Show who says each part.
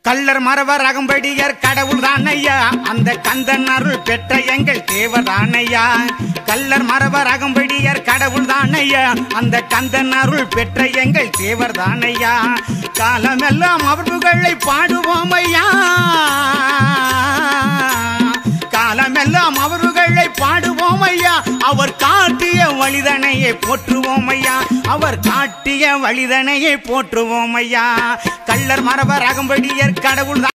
Speaker 1: கள்ளர் மரவர் அகம்படியர் கடவுள் தானையா அந்த கந்தன் அருள் பெற்ற எங்கள் தேவர் தானையா கள்ளர் மரவர் அகம்படியர் கடவுள் தானையா அந்த கந்தன் அருள் பெற்ற எங்கள் தேவர் தானையா காலமெல்லாம் அவர் புகழை பாடுவோம் ஐயா காலமெல்லாம் அவர்களை பாடுவோம் ஐயா அவர் காட்டிய வழிதனையை போற்றுவோம் ஐயா அவர் காட்டிய வழிதனையை போற்றுவோம் ஐயா கள்ளர் மரபர் அகம்படியர் கடவுள்